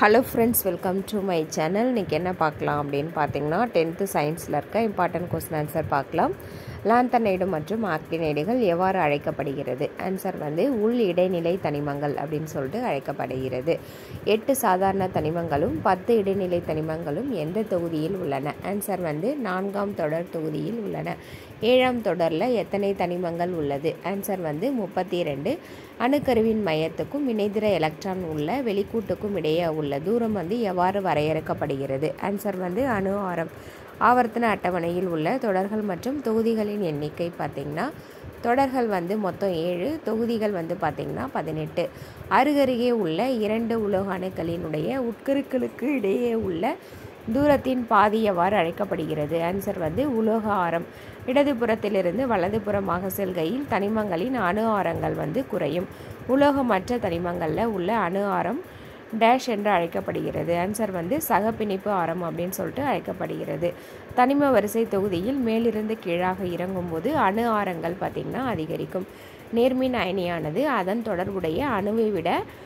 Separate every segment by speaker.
Speaker 1: hello friends welcome to my channel இன்றைக்கி என்ன பார்க்கலாம் அப்படின்னு பார்த்தீங்கன்னா டென்த்து சயின்ஸில் இருக்க இம்பார்ட்டன்ட் கொஸ்டின் ஆன்சர் பார்க்கலாம் லாந்தனைடு மற்றும் ஆக்டினைடுகள் எவ்வாறு அழைக்கப்படுகிறது ஆன்சர் வந்து உள் இடைநிலை தனிமங்கள் அப்படின்னு சொல்லிட்டு அழைக்கப்படுகிறது எட்டு சாதாரண தனிமங்களும் பத்து இடைநிலை தனிமங்களும் எந்த தொகுதியில் உள்ளன ஆன்சர் வந்து நான்காம் தொடர் தொகுதியில் உள்ளன ஏழாம் தொடரில் எத்தனை தனிமங்கள் உள்ளது ஆன்சர் வந்து முப்பத்தி ரெண்டு அணுக்கருவின் மையத்துக்கும் இணைதிர எலக்ட்ரான் உள்ள வெளிக்கூட்டுக்கும் இடையே உள்ள தூரம் வந்து எவ்வாறு வரையறுக்கப்படுகிறது ஆன்சர் வந்து அணு ஆரம் ஆவர்த்தன அட்டவணையில் உள்ள தொடர்கள் மற்றும் தொகுதிகளின் எண்ணிக்கை பார்த்திங்கன்னா தொடர்கள் வந்து மொத்தம் ஏழு தொகுதிகள் வந்து பார்த்திங்கன்னா பதினெட்டு அருகருகே உள்ள இரண்டு உலோக அணுக்களினுடைய உட்கருக்களுக்கு இடையே உள்ள தூரத்தின் பாதி எவ்வாறு அழைக்கப்படுகிறது ஆன்சர் வந்து உலோக ஆரம் இடதுபுறத்திலிருந்து வலதுபுறமாக செல்கையில் தனிமங்களின் அணு ஆரங்கள் வந்து குறையும் உலோகமற்ற தனிமங்களில் உள்ள அணு ஆரம் டேஷ் என்று அழைக்கப்படுகிறது ஆன்சர் வந்து சகப்பிணைப்பு ஆரம் அப்படின்னு சொல்லிட்டு அழைக்கப்படுகிறது தனிம வரிசை தொகுதியில் மேலிருந்து கீழாக இறங்கும்போது அணு ஆரங்கள் பார்த்திங்கன்னா அதிகரிக்கும் நேர்மின் அயனியானது அதன் தொடர்புடைய அணுவை விட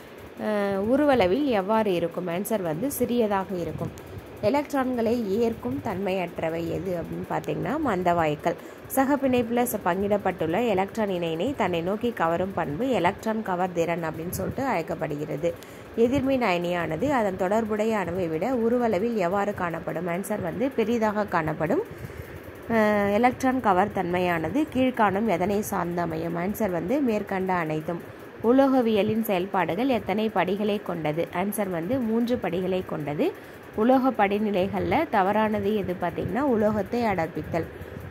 Speaker 1: உருவளவில் எவ்வாறு இருக்கும் ஆன்சர் வந்து சிறியதாக இருக்கும் எலக்ட்ரான்களை ஏற்கும் தன்மையற்றவை எது அப்படின்னு பார்த்தீங்கன்னா மந்தவாயுக்கள் சக பிணைப்பில் பங்கிடப்பட்டுள்ள எலக்ட்ரான் இணையினை தன்னை நோக்கி கவரும் பண்பு எலக்ட்ரான் கவர் திறன் அப்படின்னு சொல்லிட்டு அழைக்கப்படுகிறது எதிர்மின் அயனியானது அதன் தொடர்புடைய அணுவை விட உருவளவில் எவ்வாறு காணப்படும் ஆன்சர் வந்து பெரிதாக காணப்படும் எலக்ட்ரான் கவர் தன்மையானது கீழ்காணும் எதனை சார்ந்த அமையும் ஆன்சர் வந்து மேற்கண்ட அனைத்தும் உலோகவியலின் செயல்பாடுகள் எத்தனை படிகளை கொண்டது ஆன்சர் வந்து மூன்று படிகளை கொண்டது உலோக படிநிலைகளில் தவறானது எது பார்த்திங்கன்னா உலோகத்தை அடர்ப்பித்தல்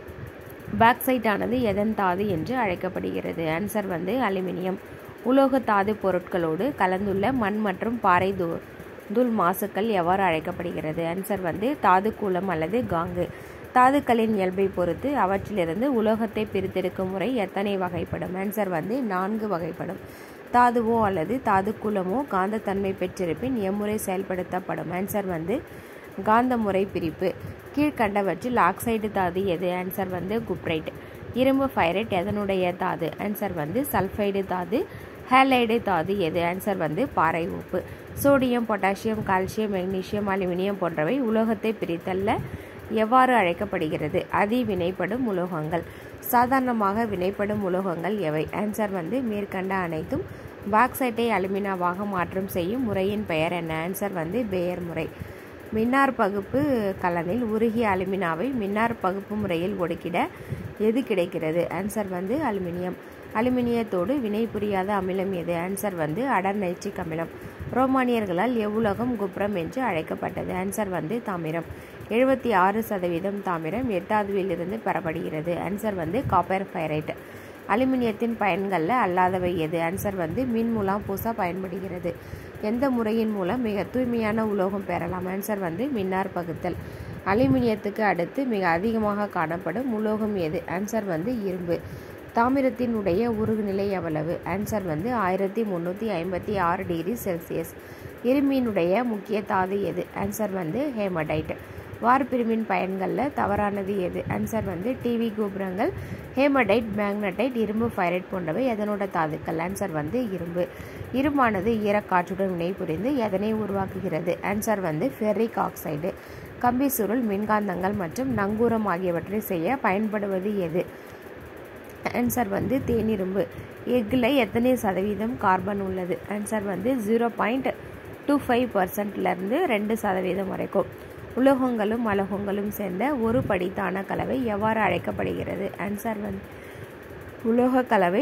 Speaker 1: பாக்சைட் ஆனது எதன் தாது என்று அழைக்கப்படுகிறது ஆன்சர் வந்து அலுமினியம் உலோக தாது பொருட்களோடு கலந்துள்ள மண் மற்றும் பாறை தூ தூள் மாசுக்கள் எவ்வாறு அழைக்கப்படுகிறது ஆன்சர் வந்து தாது கூலம் அல்லது காங்கு தாதுக்களின் இயல்பை பொறுத்து அவற்றிலிருந்து உலோகத்தை பிரித்தெடுக்கும் முறை எத்தனை வகைப்படும் ஆன்சர் வந்து நான்கு வகைப்படும் தாதுவோ அல்லது தாதுக்குலமோ காந்தத்தன்மை பெற்றிருப்பின் எம்முறை செயல்படுத்தப்படும் ஆன்சர் வந்து காந்த முறை பிரிப்பு கீழ்கண்டவற்றில் ஆக்சைடு தாது எது ஆன்சர் வந்து குப்ரைட் இரும்பு ஃபைரைட் எதனுடைய தாது ஆன்சர் வந்து சல்ஃபைடு தாது ஹேலைடு தாது எது ஆன்சர் வந்து பாறை உப்பு sodium potassium calcium magnesium aluminium போன்றவை உலோகத்தை பிரித்தல்ல எவ்வாறு அழைக்கப்படுகிறது அதி வினைப்படும் உலோகங்கள் சாதாரணமாக வினைப்படும் உலோகங்கள் எவை ஆன்சர் வந்து மேற்கண்ட அனைத்தும் பாக்சைட்டை அலுமினாவாக மாற்றம் செய்யும் முறையின் பெயர் என்ன ஆன்சர் வந்து பேயர் முறை மின்னார் பகுப்பு கலனில் உருகிய அலுமினாவை மின்னார் பகுப்பு முறையில் ஒடுக்கிட எது கிடைக்கிறது ஆன்சர் வந்து அலுமினியம் அலுமினியத்தோடு வினை புரியாத அமிலம் எது ஆன்சர் வந்து அடர் நைட்ரிக் அமிலம் ரோமானியர்களால் எவ்வுலகம் குப்ரம் என்று அழைக்கப்பட்டது ஆன்சர் வந்து தாமிரம் எழுபத்தி ஆறு சதவீதம் தாமிரம் எட்டாவதுவிலிருந்து பெறப்படுகிறது ஆன்சர் வந்து காப்பர் ஃபைரைட் அலுமினியத்தின் பயன்களில் அல்லாதவை எது ஆன்சர் வந்து மின் மூலம் பூசா பயன்படுகிறது எந்த முறையின் மூலம் மிக தூய்மையான உலோகம் பெறலாம் ஆன்சர் வந்து மின்னார் பகுத்தல் அலுமினியத்துக்கு அடுத்து மிக அதிகமாக காணப்படும் உலோகம் எது ஆன்சர் வந்து இரும்பு தாமிரத்தினுடைய உருகுநிலை எவ்வளவு ஆன்சர் வந்து ஆயிரத்தி முந்நூற்றி ஐம்பத்தி ஆறு டிகிரி செல்சியஸ் இரும்பினுடைய முக்கிய தாது எது ஆன்சர் வந்து ஹேமடைட் வார்பிரிமின் பயன்களில் தவறானது எது ஆன்சர் வந்து டிவி கோபுரங்கள் ஹேமடைட் மேக்னடைட் இரும்பு ஃபைரைட் போன்றவை எதனோட தாதுக்கள் ஆன்சர் வந்து இரும்பு இரும்பானது ஈரக்காற்றுடன் வினை புரிந்து எதனை உருவாக்குகிறது ஆன்சர் வந்து ஃபெர்ரிக் ஆக்சைடு கம்பி சுருள் மின்காந்தங்கள் மற்றும் நங்கூரம் ஆகியவற்றை செய்ய பயன்படுவது எது ஆன்சர் வந்து தேனிரும்பு எக்கில் எத்தனை சதவீதம் கார்பன் உள்ளது ஆன்சர் வந்து ஜீரோ பாயிண்ட் டூ ஃபைவ் பர்சன்ட்லேருந்து ரெண்டு சதவீதம் வரைக்கும் உலோகங்களும் அலோகங்களும் சேர்ந்த ஒரு படித்தான கலவை எவ்வாறு அழைக்கப்படுகிறது ஆன்சர் வந்து உலோக கலவை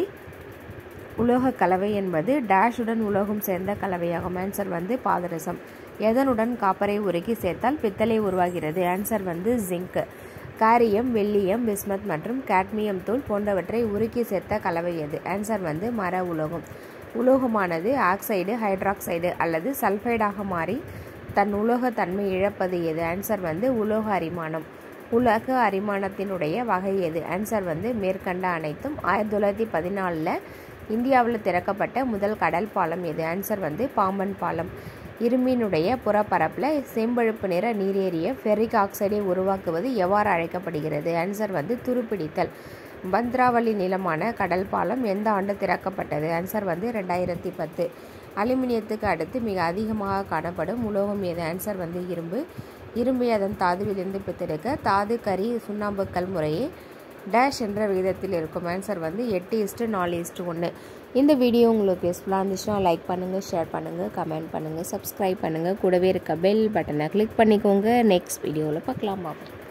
Speaker 1: உலோக கலவை என்பது டேஷுடன் உலோகம் சேர்ந்த கலவையாகும் ஆன்சர் வந்து பாதரசம் எதனுடன் காப்பரை உருக்கி சேர்த்தால் பித்தளை உருவாகிறது ஆன்சர் வந்து ஜிங்க் காரியம் வெள்ளியம் பிஸ்மத் மற்றும் காட்மியம் தூள் போன்றவற்றை உருக்கி சேர்த்த கலவை எது ஆன்சர் வந்து மர உலோகம் உலோகமானது ஆக்சைடு ஹைட்ராக்சைடு அல்லது சல்ஃபைடாக மாறி தன் உலோக தன்மை இழப்பது எது ஆன்சர் வந்து உலோக அரிமானம் உலக அரிமானத்தினுடைய வகை எது ஆன்சர் வந்து மேற்கண்ட அனைத்தும் ஆயிரத்தி தொள்ளாயிரத்தி பதினாலில் இந்தியாவில் திறக்கப்பட்ட முதல் கடல் பாலம் எது ஆன்சர் வந்து பாம்பன் பாலம் இரும்பினுடைய புறப்பரப்பில் செம்பழுப்பு நிற நீரேறிய ஃபெரிக் ஆக்சைடை உருவாக்குவது எவ்வாறு அழைக்கப்படுகிறது ஆன்சர் வந்து துருப்பிடித்தல் பந்த்ராவளி நிலமான கடல் பாலம் எந்த ஆண்டு திறக்கப்பட்டது ஆன்சர் வந்து ரெண்டாயிரத்தி பத்து அலுமினியத்துக்கு அடுத்து மிக அதிகமாக காணப்படும் உலோகம் எது ஆன்சர் வந்து இரும்பு இரும்பை அதன் தாதுவிலிருந்து பிரித்தெடுக்க தாது கரி சுண்ணாம்புக்கல் முறையே டேஷ் என்ற விகிதத்தில் இருக்கும் ஆன்சர் வந்து எட்டு இஸ்ட்டு நாலு இஸ்ட்டு ஒன்று இந்த வீடியோ உங்களுக்கு யூஸ்ஃபுல்லாக இருந்துச்சுன்னா லைக் பண்ணுங்கள் ஷேர் பண்ணுங்கள் கமெண்ட் பண்ணுங்கள் சப்ஸ்கிரைப் பண்ணுங்கள் கூடவே இருக்க பெல் பட்டனை கிளிக் பண்ணிக்கோங்க நெக்ஸ்ட் வீடியோவில் பார்க்கலாம் பாப்போம்